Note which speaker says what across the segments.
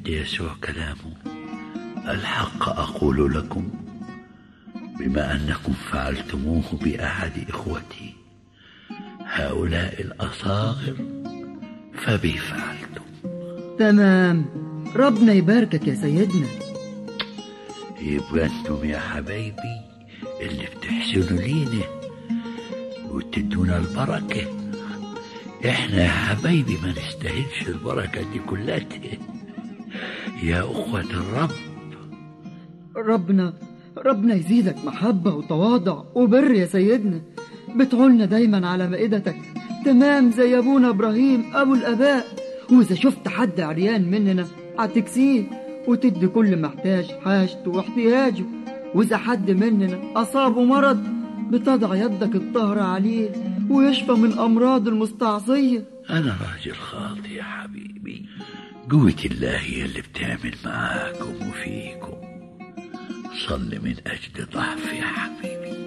Speaker 1: رد يسوع كلامه الحق أقول لكم بما أنكم فعلتموه بأحد إخوتي هؤلاء الأصاغر فبي فعلتم
Speaker 2: تمام ربنا يباركك يا سيدنا
Speaker 1: يبقى انتم يا حبايبي اللي بتحسنوا لينا وتدونا البركة احنا يا حبايبي ما نستاهلش البركة دي كلها يا أخوة الرب
Speaker 2: ربنا ربنا يزيدك محبة وتواضع وبر يا سيدنا بتعولنا دايما على مائدتك تمام زي أبونا إبراهيم أبو الآباء وإذا شفت حد عريان مننا هتكسيه وتدي كل محتاج حاجته واحتياجه وإذا حد مننا أصابه مرض بتضع يدك الطاهرة عليه ويشفى من أمراض المستعصية
Speaker 1: أنا راجل خاطي يا حبيبي قوة الله هي اللي بتعمل معاكم وفيكم صل من أجل ضعفي يا حبيبي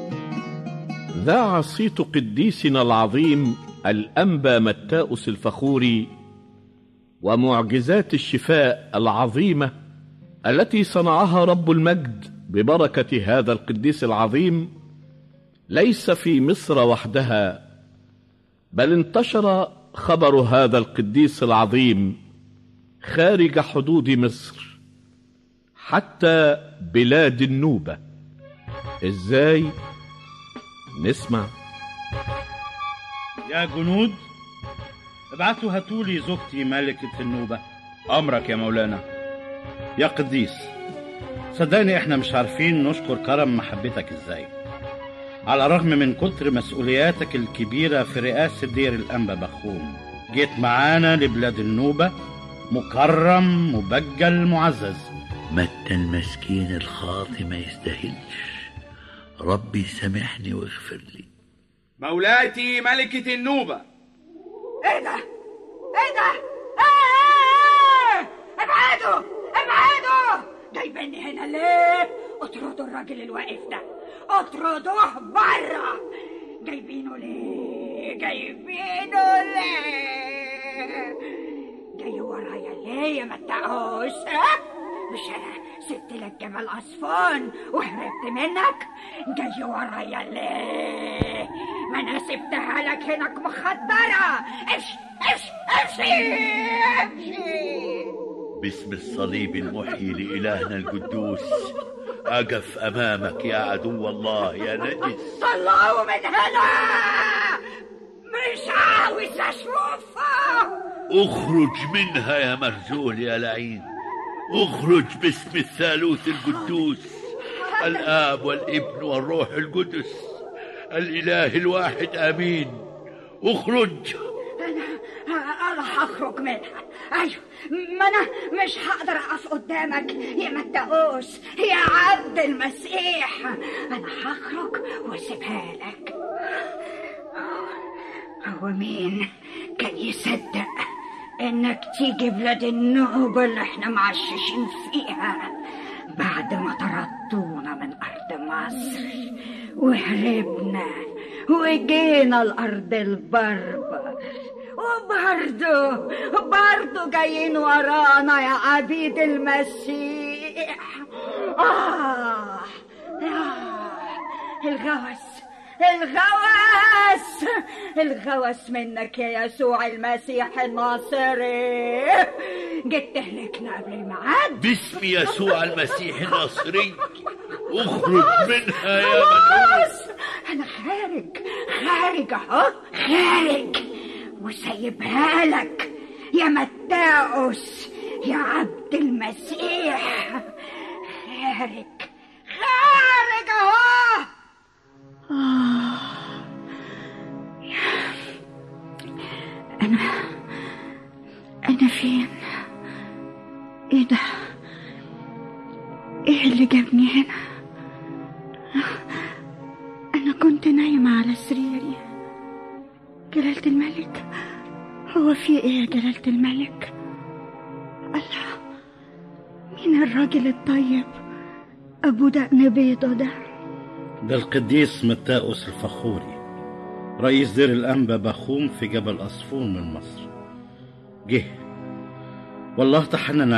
Speaker 3: ذاع صيت قديسنا العظيم الأنبا متاؤس الفخوري ومعجزات الشفاء العظيمة التي صنعها رب المجد ببركة هذا القديس العظيم ليس في مصر وحدها بل انتشر خبر هذا القديس العظيم خارج حدود مصر حتى بلاد النوبة ازاي نسمع
Speaker 4: يا جنود ابعتوا هاتولي زوجتي ملكة النوبة أمرك يا مولانا يا قديس صدقني احنا مش عارفين نشكر كرم محبتك ازاي على الرغم من كتر مسؤولياتك الكبيرة في رئاسة دير الأنبا بخوم جيت معانا لبلاد النوبة مكرم مبجل معزز
Speaker 1: متى المسكين الخاطي ما يستاهلش ربي سامحني واغفر لي
Speaker 5: مولاتي ملكة النوبة
Speaker 6: ايه ده ايه ده ايه ابعدوا ابعدوا جايبيني هنا ليه اطردوا الراجل الواقف ده اطردوه بره جايبينه ليه جايبينه ليه جاي ورايا ليه يا متعوش ها مش انا سبت لك جمال عصفان وهربت منك جاي ورايا ليه ما انا سبتها لك هناك مخدرة امشي امشي امشي امشي
Speaker 1: باسم الصليب المحيي لإلهنا القدوس أقف أمامك يا عدو الله يا نجس
Speaker 6: طلعوا من هنا مش عاوز اشوفه
Speaker 1: اخرج منها يا مرزول يا لعين اخرج باسم الثالوث القدوس الآب والابن والروح القدس الإله الواحد آمين اخرج
Speaker 6: انا انا هخرج منها ايوه ما انا مش هقدر اقف قدامك يا متقوس يا عبد المسيح انا هخرج واسيبها لك هو مين كان يصدق انك تيجي بلاد النوبة اللي احنا معششين فيها بعد ما طردونا من ارض مصر وهربنا وجينا الارض البربر وبرضه برضه جايين ورانا يا عبيد المسيح آه آه الغوث الغوث الغوث منك يا يسوع المسيح الناصري جيت تهلكنا قبل الميعاد
Speaker 1: باسم يسوع المسيح الناصري اخرج منها يا
Speaker 6: خلاص انا خارج خارج اهو خارج وسايبها لك يا متاؤس يا عبد المسيح خارج خارج اهو آه. أنا أنا فين؟ إيه ده؟ إيه اللي جابني هنا؟ أنا كنت نايمة على سريري جلالة الملك هو في إيه يا جلالة الملك؟ الله مين الراجل الطيب أبو دقن بيضة ده؟
Speaker 4: ده القديس متاؤس الفخوري رئيس دير الأنبا بخوم في جبل أصفون من مصر جه والله تحنن